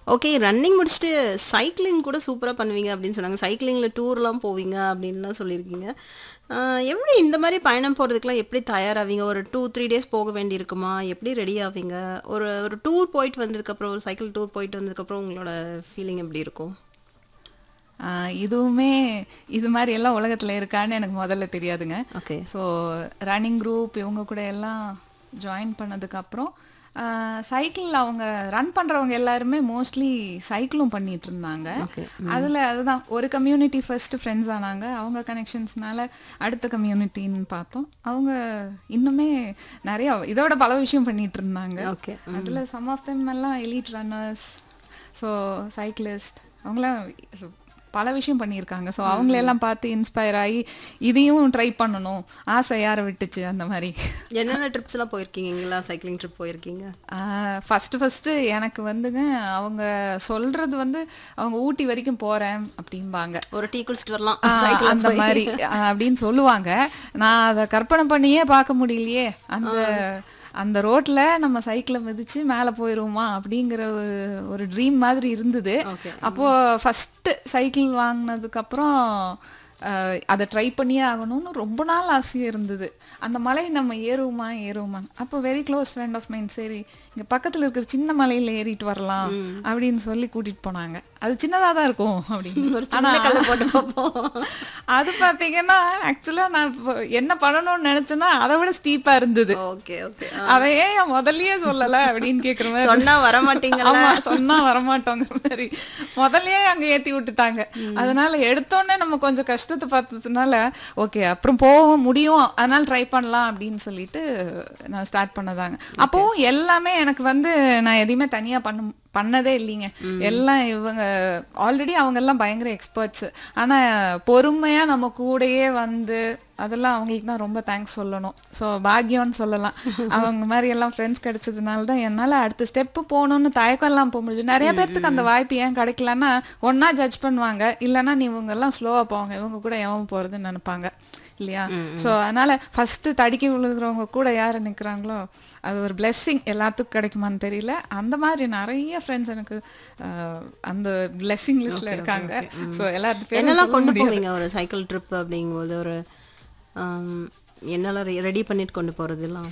okay running முடிச்சுட்டு cycling கூட சூப்பராக பண்ணுவீங்க அப்படின்னு சொன்னாங்க சைக்கிளிங்கில் டூர்லாம் போவீங்க அப்படின்லாம் சொல்லியிருக்கீங்க ஆஹ் எப்படி இந்த மாதிரி பயணம் போகிறதுக்குலாம் எப்படி தயாராவீங்க ஒரு டூ த்ரீ டேஸ் போக வேண்டியிருக்குமா எப்படி ரெடி ஆவீங்க ஒரு ஒரு டூர் போயிட்டு வந்ததுக்கப்புறம் ஒரு சைக்கிள் டூர் போயிட்டு வந்ததுக்கப்புறம் உங்களோட ஃபீலிங் எப்படி இருக்கும் ஆஹ் இதுவுமே இது மாதிரி எல்லாம் உலகத்துல இருக்கான்னு எனக்கு முதல்ல தெரியாதுங்க ஓகே ஸோ ரன்னிங் குரூப் இவங்க கூட எல்லாம் ஜாயின் பண்ணதுக்கப்புறம் சைக்கிள் அவங்க ரன் பண்றவங்க எல்லாருமே மோஸ்ட்லி சைக்கிளும் பண்ணிட்டு இருந்தாங்க ஓகே அதுல அதுதான் ஒரு கம்யூனிட்டி ஃபர்ஸ்ட் ஃப்ரெண்ட்ஸ் ஆனாங்க அவங்க கனெக்ஷன்ஸ்னால அடுத்த கம்யூனிட்டின்னு பார்த்தோம் அவங்க இன்னுமே நிறைய இதோட பல விஷயம் பண்ணிட்டு இருந்தாங்க ஓகே அதுல சம் ஆஃப் தெம் எல்லாம் எலிட் ரன்னர்ஸ் ஸோ சைக்கிளிஸ்ட் அவங்களாம் பல விஷயம் பண்ணியிருக்காங்க ஸோ அவங்களெல்லாம் பார்த்து இன்ஸ்பயர் ஆகி இதையும் ட்ரை பண்ணணும் ஆசை யாரை விட்டுச்சு அந்த மாதிரி என்னென்ன ட்ரிப்ஸ்லாம் போயிருக்கீங்களா சைக்கிளிங் ட்ரிப் போயிருக்கீங்க ஃபஸ்ட்டு ஃபஸ்ட்டு எனக்கு வந்துங்க அவங்க சொல்றது வந்து அவங்க ஊட்டி வரைக்கும் போறேன் அப்படிம்பாங்க ஒரு டீ குடிச்சிட்டு வரலாம் ஆ, சைக்கிள் அந்த மாதிரி ஆ, அப்படின்னு சொல்லுவாங்க நான் அதை கற்பனை பண்ணியே பார்க்க முடியலையே அந்த அந்த ரோட்ல நம்ம சைக்கிளை மிதிச்சு மேலே போயிருவோமா அப்படிங்கிற ஒரு ஒரு ட்ரீம் மாதிரி இருந்தது ஓகே அப்போ ஃபர்ஸ்ட் சைக்கிள் வாங்கினதுக்கு அப்புறம் அஹ், அதை ட்ரை பண்ணியே ஆகணும்னு ரொம்ப நாள் ஆசையாக இருந்தது அந்த மலை நம்ம ஏறுவோமா ஏறுவோமா அப்போ very close friend of mind சரி இங்கே பக்கத்தில் இருக்கிற சின்ன மலையில் ஏறிட்டு வரலாம் அப்படின்னு சொல்லி கூட்டிட்டு போனாங்க அது சின்னதாக தான் இருக்கும் அப்படின்னு ஒரு சின்ன கல்ல போட்டு பார்ப்போம் அது பார்த்தீங்கன்னா ஆக்சுவலாக நான் இப்போ என்ன பண்ணணும்னு நினச்சேன்னா அதை விட ஸ்டீப்பாக இருந்தது ஓகே ஓகே அதையே என் முதல்லயே சொல்லலை அப்படின்னு கேட்குற மாதிரி சொன்னா வர மாட்டீங்கல்ல ஆமா சொன்னா வரமாட்டோங்கிற மாதிரி முதல்லயே அங்க ஏத்தி விட்டுட்டாங்க அதனால எடுத்தோடனே நம்ம கொஞ்சம் கஷ்டத்தை பார்த்ததுனால ஓகே அப்புறம் போக முடியும் அதனால ட்ரை பண்ணலாம் அப்படின்னு சொல்லிட்டு நான் ஸ்டார்ட் பண்ணதாங்க அப்பவும் எல்லாமே எனக்கு வந்து நான் எதையுமே தனியா பண்ண பண்ணதே இல்லைங்க எல்லாம் இவங்க ஆல்ரெடி அவங்க எல்லாம் பயங்கர எக்ஸ்பர்ட்ஸ் ஆனா பொறுமையா நம்ம கூடயே வந்து அதெல்லாம் அவங்களுக்கு தான் ரொம்ப தேங்க்ஸ் சொல்லணும் ஸோ பாக்யம்னு சொல்லலாம் அவங்க மாதிரி எல்லாம் ஃப்ரெண்ட்ஸ் கிடைச்சதுனால தான் என்னால் அடுத்த ஸ்டெப்பு போகணும்னு தயக்கம் எல்லாம் போக முடியுது நிறைய பேர்த்துக்கு அந்த வாய்ப்பு ஏன் கிடைக்கலன்னா ஒன்றா ஜட்ஜ் பண்ணுவாங்க இல்லைன்னா நீ இவங்க எல்லாம் ஸ்லோவாக போவாங்க இவங்க கூட எவன் போகிறதுன்னு நினைப்பாங்க இல்லையா ஸோ அதனால ஃபஸ்ட்டு தடுக்கி விழுகிறவங்க கூட யார் நிற்கிறாங்களோ அது ஒரு blessing எல்லாத்துக்கும் கிடைக்குமான்னு தெரியல அந்த மாதிரி நிறைய ஃப்ரெண்ட்ஸ் எனக்கு அஹ், அந்த blessing லிஸ்ட்ல இருக்காங்க ஸோ எல்லாத்து என்னெல்லாம் கொண்டு பேரும் போவீங்க ஒரு சைக்கிள் ட்ரிப் அப்படிங்கும்போது ஒரு ஆம், என்னெல்லாம் ரெடி பண்ணிட்டு கொண்டு போறதெல்லாம்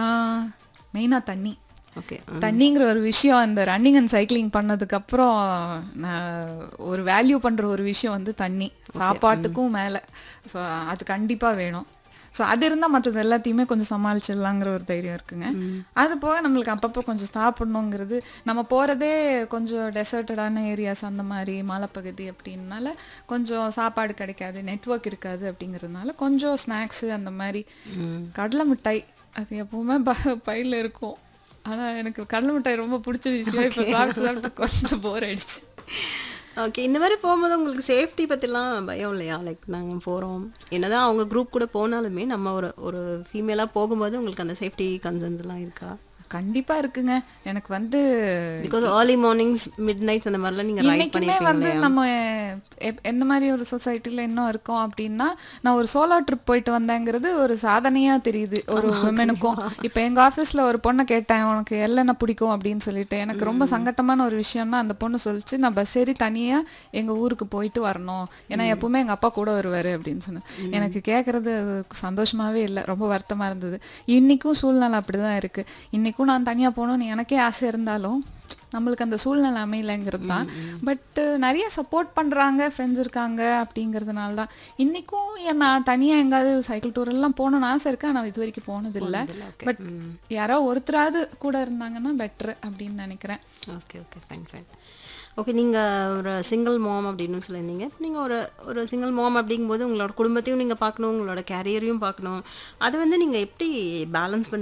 மெயினாக தண்ணி ஓகே தண்ணிங்கிற ஒரு விஷயம் இந்த ரன்னிங் அண்ட் சைக்கிளிங் பண்ணதுக்கு அப்புறம் நான் ஒரு வேல்யூ பண்ற ஒரு விஷயம் வந்து தண்ணி சாப்பாட்டுக்கும் மேல ஸோ அது கண்டிப்பா வேணும் ஸோ அது இருந்தா மற்றது எல்லாத்தையுமே கொஞ்சம் சமாளிச்சிடலாங்கிற ஒரு தைரியம் இருக்குங்க அது போக நம்மளுக்கு அப்பப்போ கொஞ்சம் சாப்பிடணுங்கிறது நம்ம போறதே கொஞ்சம் டெசர்ட்டடான ஏரியாஸ் அந்த மாதிரி மலைப்பகுதி அப்படின்னால கொஞ்சம் சாப்பாடு கிடைக்காது நெட்வொர்க் இருக்காது அப்படிங்கிறதுனால கொஞ்சம் ஸ்நாக்ஸ் அந்த மாதிரி கடலை மிட்டாய் அது எப்பவுமே ப- பையில இருக்கும் ஆனா எனக்கு கடலை மிட்டாய் ரொம்ப பிடிச்ச விஷயம் இப்போ சாப்பிட்டு சாப்பிட்டு கொஞ்சம் போர் ஆயிடுச்சு ஓகே இந்த மாதிரி போகும்போது உங்களுக்கு சேஃப்டி பற்றிலாம் பயம் இல்லையா லைக் நாங்கள் போகிறோம் என்னதான் அவங்க குரூப் கூட போனாலுமே நம்ம ஒரு ஒரு ஃபீமேலாக போகும்போது உங்களுக்கு அந்த சேஃப்டி கன்சர்ன்ஸ்லாம் இருக்கா கண்டிப்பா இருக்குங்க எனக்கு வந்து because early mornings mid nights அந்த மாதிரிலாம் நீங்கள் ரைட் இன்னைக்குமே வந்து நம்ம எப்- எந்த மாதிரி ஒரு சொசைட்டில இன்னும் இருக்கோம் அப்படின்னா நான் ஒரு சோலோ ட்ரிப் போயிட்டு வந்தேங்கிறது ஒரு சாதனையா தெரியுது ஒரு விமனுக்கும் இப்போ எங்க ஆஃபீஸ்ல ஒரு பொண்ணை கேட்டேன் உனக்கு எல்லாம் பிடிக்கும் அப்படின்னு சொல்லிட்டு எனக்கு ரொம்ப சங்கட்டமான ஒரு விஷயம்னா அந்த பொண்ணு சொல்லிச்சு நான் பஸ் ஏறி தனியா எங்க ஊருக்கு போயிட்டு வரணும் ஏன்னா எப்பவுமே எங்க அப்பா கூட வருவாரு அப்படின்னு சொன்னேன் எனக்கு கேட்கறது அது சந்தோஷமாவே இல்லை ரொம்ப வருத்தமா இருந்தது இன்னைக்கும் சூழ்நிலை அப்படிதான் இருக்கு இன்னைக்கும் நான் தனியா போகணும்னு எனக்கே ஆசை இருந்தாலும் நம்மளுக்கு அந்த சூழ்நிலை அமையலைங்கிறது தான் பட் நிறைய சப்போர்ட் பண்றாங்க ஃப்ரெண்ட்ஸ் இருக்காங்க அப்படிங்கிறதுனால தான் இன்னைக்கும் என் நான் தனியா எங்காவது சைக்கிள் டூர் எல்லாம் போகணும்னு ஆசை இருக்கு ஆனால் இது வரைக்கும் போனதில்லை பட் யாரோ ஒருத்தராவது கூட இருந்தாங்கன்னா பெட்ரு அப்படின்னு நினைக்கிறேன் okay okay fine fine okay நீங்கள் ஒரு சிங்கிள் மாம் அப்படின்னு சொல்லியிருந்தீங்க நீங்கள் ஒரு ஒரு சிங்கிள் மாம் அப்படிங்கும்போது உங்களோட குடும்பத்தையும் நீங்கள் பார்க்கணும் உங்களோட கேரியரையும் பார்க்கணும் அதை வந்து நீங்கள் எப்படி பேலன்ஸ்